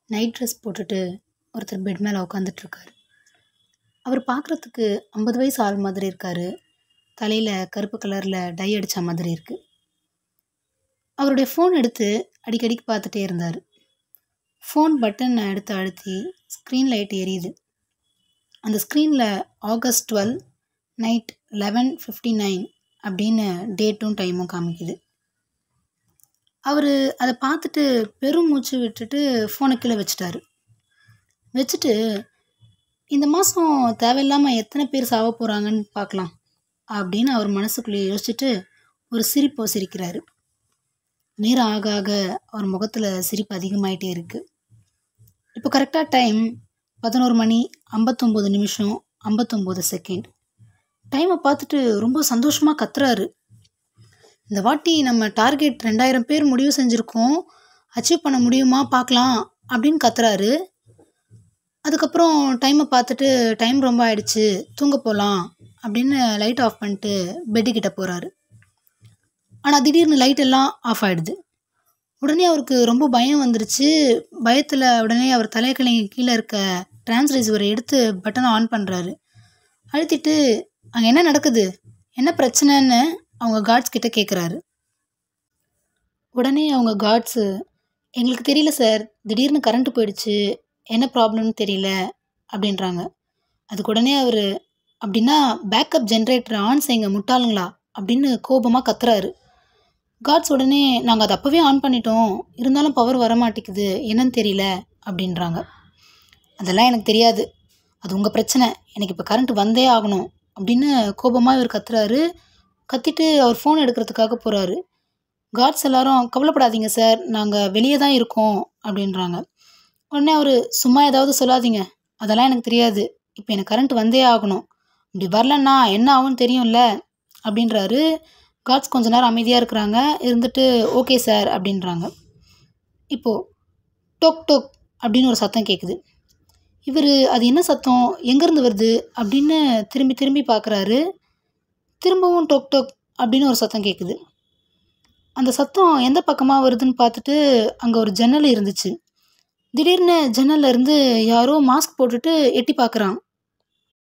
night dress போட்டுட்டு ஒருத்தர் bed மேலே உட்காந்துட்ருக்காரு அவர் பார்க்குறதுக்கு ஐம்பது வயசு ஆள் மாதிரி இருக்கார் தலையில் கருப்பு கலரில் டை அடித்த மாதிரி இருக்குது அவருடைய ஃபோன் எடுத்து அடிக்கடிக்கு பார்த்துட்டே இருந்தார் ஃபோன் பட்டன் எடுத்து அழுத்தி ஸ்க்ரீன் லைட் எரியுது அந்த ஸ்க்ரீனில் August twelve night eleven fifty nine அப்படின்னு டேட்டும் டைமும் காமிக்குது அவர் அதை பார்த்துட்டு பெரும் மூச்சு விட்டுட்டு ஃபோனை கீழே வச்சுட்டாரு வச்சுட்டு இந்த மாதம் தேவையில்லாமல் எத்தனை பேர் சாவ போகிறாங்கன்னு பார்க்கலாம் அப்படின்னு அவர் மனசுக்குள்ளேயே யோசிச்சுட்டு ஒரு சிரிப்போ சிரிக்கிறாரு நேரம் ஆக ஆக அவர் முகத்தில் சிரிப்பு அதிகமாயிட்டே இருக்குது இப்போ கரெக்டாக டைம் பதினோரு மணி ஐம்பத்தொம்போது நிமிஷம் ஐம்பத்தொம்போது செகண்ட் டைமை பார்த்துட்டு ரொம்ப சந்தோஷமாக கத்துறாரு இந்த வாட்டி நம்ம டார்கெட் ரெண்டாயிரம் பேர் முடிவு செஞ்சுருக்கோம் அச்சீவ் பண்ண முடியுமா பார்க்கலாம் அப்படின்னு கத்துறாரு அதுக்கப்புறம் டைமை பார்த்துட்டு டைம் ரொம்ப ஆயிடுச்சு தூங்க போகலாம் அப்படின்னு லைட் ஆஃப் பண்ணிட்டு பெட்டுக்கிட்ட போகிறாரு ஆனால் திடீர்னு லைட் எல்லாம் ஆஃப் ஆகிடுது உடனே அவருக்கு ரொம்ப பயம் வந்துருச்சு பயத்தில் உடனே அவர் தலைக்கலைங்க கீழே இருக்க ட்ரான்ஸ் ரிசீவரை எடுத்து பட்டனை ஆன் பண்ணுறாரு அழுத்திட்டு அங்கே என்ன நடக்குது என்ன பிரச்சனைன்னு அவங்க கார்ட்ஸ் கிட்ட கேட்குறாரு உடனே அவங்க கார்ட்ஸு எங்களுக்கு தெரியல சார் திடீர்னு கரண்ட்டு போயிடுச்சு என்ன ப்ராப்ளம்னு தெரியல அப்படின்றாங்க அதுக்கு உடனே அவர் அப்படின்னா பேக்கப் ஜென்ரேட்டர் ஆன் செய்யுங்க முட்டாளுங்களா அப்படின்னு கோபமாக கத்துறாரு காட்ஸ் உடனே நாங்கள் அதை அப்போவே ஆன் பண்ணிட்டோம் இருந்தாலும் பவர் வர மாட்டேங்குது என்னன்னு தெரியல அப்படின்றாங்க அதெல்லாம் எனக்கு தெரியாது அது உங்கள் பிரச்சனை எனக்கு இப்போ கரண்ட் வந்தே ஆகணும் அப்படின்னு கோபமாக இவர் கத்துறாரு கத்திட்டு அவர் ஃபோன் எடுக்கிறதுக்காக போகிறாரு காட்ஸ் எல்லாரும் கவலைப்படாதீங்க சார் நாங்கள் வெளியே தான் இருக்கோம் அப்படின்றாங்க உடனே அவர் சும்மா ஏதாவது சொல்லாதீங்க அதெல்லாம் எனக்கு தெரியாது இப்போ எனக்கு கரண்ட் வந்தே ஆகணும் இப்படி வரலன்னா என்ன ஆகும்னு தெரியும்ல அப்படின்றாரு காட்ஸ் கொஞ்ச நேரம் அமைதியாக இருக்கிறாங்க இருந்துட்டு ஓகே சார் அப்படின்றாங்க இப்போது டொக் டொக் அப்படின்னு ஒரு சத்தம் கேட்குது இவர் அது என்ன சத்தம் எங்கேருந்து வருது அப்படின்னு திரும்பி திரும்பி பார்க்குறாரு திரும்பவும் டொக் டொக் அப்படின்னு ஒரு சத்தம் கேட்குது அந்த சத்தம் எந்த பக்கமாக வருதுன்னு பார்த்துட்டு அங்கே ஒரு ஜன்னல் இருந்துச்சு திடீர்னு ஜன்னல்ல இருந்து யாரோ மாஸ்க் போட்டுட்டு எட்டி பார்க்குறான்